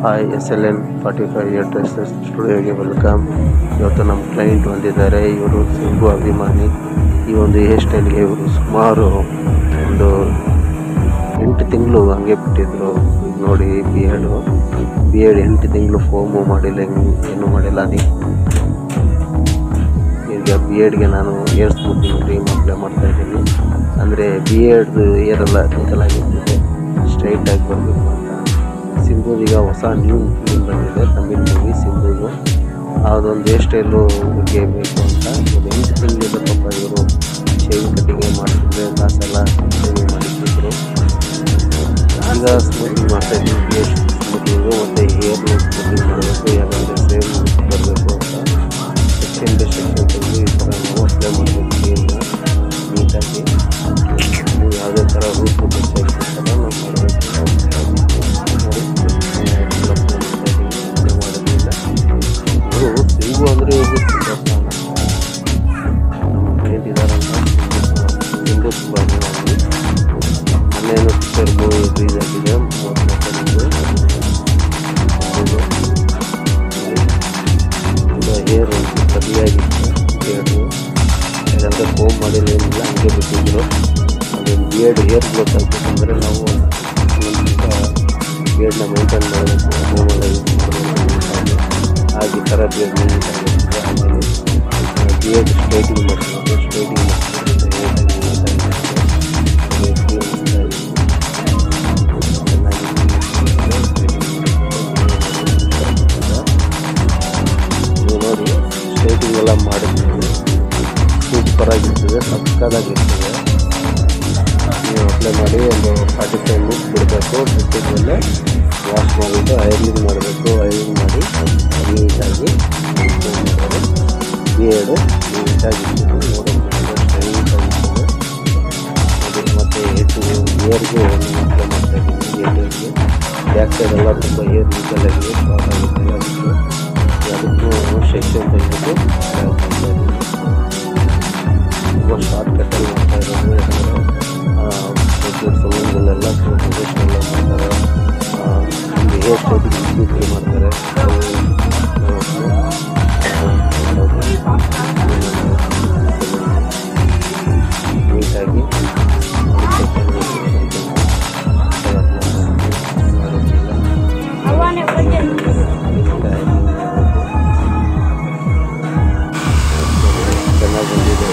hi S L N forty five year dresses ಸ್ಟುಡಿಯೋಗೆ welcome ಇವತ್ತು ನಮ್ಮ ಕ್ಲೈಂಟ್ ಬಂದಿದ್ದಾರೆ ಇವರು ಸಿಂಗು ಅಭಿಮಾನಿ ಈ ಒಂದು ಹೇರ್ ಸ್ಟೈಲ್ಗೆ ಇವರು ಸುಮಾರು ಒಂದು ಎಂಟು ತಿಂಗಳು ಹಂಗೆ ಬಿಟ್ಟಿದ್ರು ಈಗ ನೋಡಿ ಬಿ ಎಡು ಬಿ ಎಡ್ ಎಂಟು ತಿಂಗಳು ಫೋಮು ಮಾಡಿಲ್ಲ ಹೆಂಗೆ ಏನೂ ಮಾಡಿಲ್ಲ ಅದಕ್ಕೆ ಈಗ ಬಿ ಎಡ್ಗೆ ನಾನು ಏರ್ ಸ್ಮೂತಿಂಗ್ ಕ್ರೀಮ್ ಅಪ್ಲೈ ಮಾಡ್ತಾ ಇದ್ದೀನಿ ಅಂದರೆ ಬಿ ಎಡ್ದು ಏರೆಲ್ಲ ನಿಖಲಾಗಿರ್ತದೆ ಸ್ಟ್ರೈಟಾಗಿ ಬರಬೇಕು ಅಂತ ಸಿಂಧುದೀಗ ಹೊಸ ನ್ಯೂ ಫಿಲ್ಮ್ ಬಂದಿದೆ ತಮಿಳ್ ಮೂವಿ ಸಿಂಧುದು ಅದೊಂದು ಹೇರ್ ಸ್ಟೈಲು ಬಗ್ಗೆ ಬೇಕು ಅಂತ ಒಂದು ಎಂಟು ತಿಂಗಳಿಂದ ಪಾಪ ಇವರು ಶೇವಿಂಗ್ ಕಟ್ಟಿಂಗ್ ಮಾಡ್ತಿದ್ರೆ ಕಾಸೆಲ್ಲ ಶೇವಿಂಗ್ ಮಾಡಿದ್ರು ಈಗ ಸ್ಮೂತಿಂಗ್ ಮಾಡ್ತಾ ಇದ್ದೀನಿ ಹೇರ್ ಸ್ಮೂತಿಂಗು ಮತ್ತು ಹೇರ್ನು ಸ್ಮೂತಿಂಗ್ ಮಾಡಬೇಕು ಯಾಕಂದರೆ ಸೇಮ್ ಬರಬೇಕು ಅಂತ ಸೆಕ್ಷನ್ ಬೈ ಸೆಕ್ಷನ್ ತೆಗೆದು ಈ ಥರ ನಾವು ಅಪ್ಲೈ ಮಾಡಬೇಕು ಕ್ರೀಮ್ನ ನೀಟಾಗಿ ನೀವು ಯಾವುದೇ ಥರ ರೂಟ್ ಟಚ್ ಆಗಿರ್ತಾರ ನಾವು ಮಾಡಬೇಕು ಮಾಡೋದ್ರಿಂದ ಇವರು ಸಿಂಗು ಅಂದರೆ ಇವರು ತುಂಬ ನಮ್ಮ ಕ್ಲೈಂಟ್ ಇದ್ದಾರಂತ ಸಿಂಗು ತುಂಬ ಅಭಿಮಾನಿ ಮೊನ್ನೇನು ಪಿಕ್ಚರ್ ಮೂವಿ ರಿಲೀಸ್ ಆಗಿದೆ ಮೂವತ್ತು ತುಂಬ ಹೇರ್ ಸರಿಯಾಗಿತ್ತು ಹೇರು ಯಾಕಂದರೆ ಫೋಮ್ ಮಾಡಿಲ್ಲ ಏನಿಲ್ಲ ಹಂಗೆ ಬಿಟ್ಟಿದ್ರು ಅದೊಂದು ಬಿಯರ್ಡ್ ಹೇರ್ ಗ್ರೋತ್ ಆಗಬೇಕಂದ್ರೆ ನಾವು ಬಿಯರ್ಡ್ನ ಮೈಂಟೈನ್ ಮಾಡಬೇಕು ಫೋಮೆಲ್ಲ ಯೂಸ್ ಮಾಡಬೇಕು ಹಾಗೆ ಈ ಥರ ಬಿಯರ್ಡ್ ನೀಟಾಗಿರ್ತದೆ ಆಮೇಲೆ ಬಿಯರ್ಡ್ ಸ್ಟ್ರೈಟಿಂಗ್ ಮಾಡ್ತೀವಿ ಸ್ಟ್ರೈಟಿಂಗ್ ನೀವು ನೋಡಿ ಸ್ಟ್ರೈಟಿಂಗ್ ಎಲ್ಲ ಮಾಡಿದ್ಮೇಲೆ ಸೂಪರ್ ಆಗಿರ್ತದೆ ಸಕ್ಕದಾಗಿರ್ತದೆ ನೀವು ಅಪ್ಲೈ ಮಾಡಿ ಒಂದು ಫಾರ್ಟಿ ಫೈವ್ ಮಿನಿಟ್ಸ್ ಬಿಡಬೇಕು ಬಿಟ್ಟಿದ್ಮೇಲೆ ವಾಶ್ ಮಾಡಿಬಿಟ್ಟು ಐರನಿಂಗ್ ಮಾಡಬೇಕು ಐರನಿಂಗ್ ಮಾಡಿ ನೀಟಾಗಿ ಬಿಯರ್ಡು ನೀಟಾಗಿ ನೋಡೋದು ಸ್ಟ್ರೈಟ್ ಆಗಿರ್ತದೆ ಅದು ಮತ್ತು ಹೆಚ್ಚು ಏರ್ಗೆ ಅಪ್ಲೈ ಮಾಡ್ತಾ ಇದ್ದೀನಿ ಏರ್ಗೆ ಬ್ಯಾಕ್ ಸೈಡ್ ಎಲ್ಲ ತುಂಬ ಏರ್ ನೀಟಲ್ಲಾಗಿ ಶಾರ್ಟ್ ಆಗುತ್ತೆ ಅದಕ್ಕೆ ಅದಕ್ಕೂ ಸೆಕ್ಷನ್ ತೆಗೆದು ಮಾಡ್ತಾ ಇದ್ದೀನಿ ತುಂಬ ಶಾರ್ಟ್ ಕಟ್ಟಲ್ಲಿ ಮಾಡ್ತಾ ಇರೋದು ಯಾಕಂದರೆ ಸಲೂನ್ಗಳೆಲ್ಲ ಪ್ರೊಫೆಷನಲ್ ಮಾಡ್ತಾರೆ ಒಂದು ಹೇರ್ ಸ್ಟೈಲಿಂಗ್ ಬ್ಯೂಟಿ ಮಾಡ್ತಾರೆ ನೀಟಾಗಿ ಚೆನ್ನಾಗಿ ಬಂದಿದೆ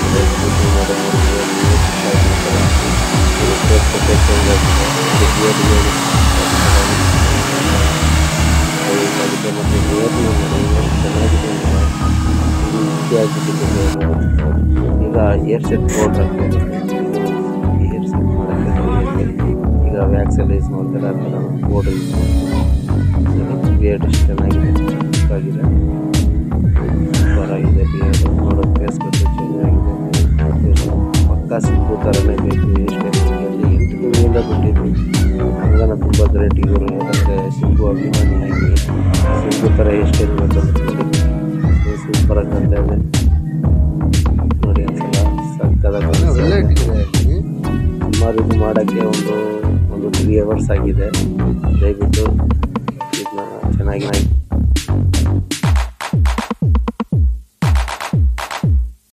ಈಗ ಏರ್ ಸೆಟ್ ಬೋರ್ಡ್ ಹಾಕ್ತಾರೆ ಏರ್ ಸೆಟ್ ಮಾಡೋಕ್ಕೆ ಈಗ ವ್ಯಾಕ್ಸ್ ಎಲ್ಲ ಯೂಸ್ ಮಾಡ್ತಾರೆ ಆ ಥರ ಬೋರ್ಡ್ ಯೂಸ್ ಮಾಡ್ತಾರೆ ಬಿಯರ್ಡ್ ಚೆನ್ನಾಗಿದೆ ಆಗಿದೆ ಸೂಪರಾಗಿದೆ ಬಿಯರ್ಡ್ ನೋಡೋ ಫೇಸ್ ಕಟ್ಟು ಚೆನ್ನಾಗಿದೆ ಪಕ್ಕಾ ಸಿಂಗು ಥರನೇ ಬೇಕು ಎಷ್ಟಲ್ಲಿ ಎಂಟು ತಿಂಗಳಿಂದ ಬಿಟ್ಟಿದ್ವಿ ಹಂಗನ ತುಂಬ ಗ್ರೇಟ್ ಇವರು ಯಾಕಂದರೆ ಸಿಂಗು ಅಭಿಮಾನಿಯಾಗಿ ಸಿಂಗು ಥರ ಎಷ್ಟು ಬೇಕಂತ ಸೂಪರಾಗಿ ಅಂತ ಇದೆ ನೋಡಿ ಒಂದ್ಸಲ ಸಕ್ಕದಾಗಿ ಸುಮಾರು ಇದು ಮಾಡೋಕ್ಕೆ ಒಂದು ಒಂದು ತ್ರೀ ಅವರ್ಸ್ ಆಗಿದೆ ದಯವಿಟ್ಟು ಇದನ್ನ ಚೆನ್ನಾಗಿ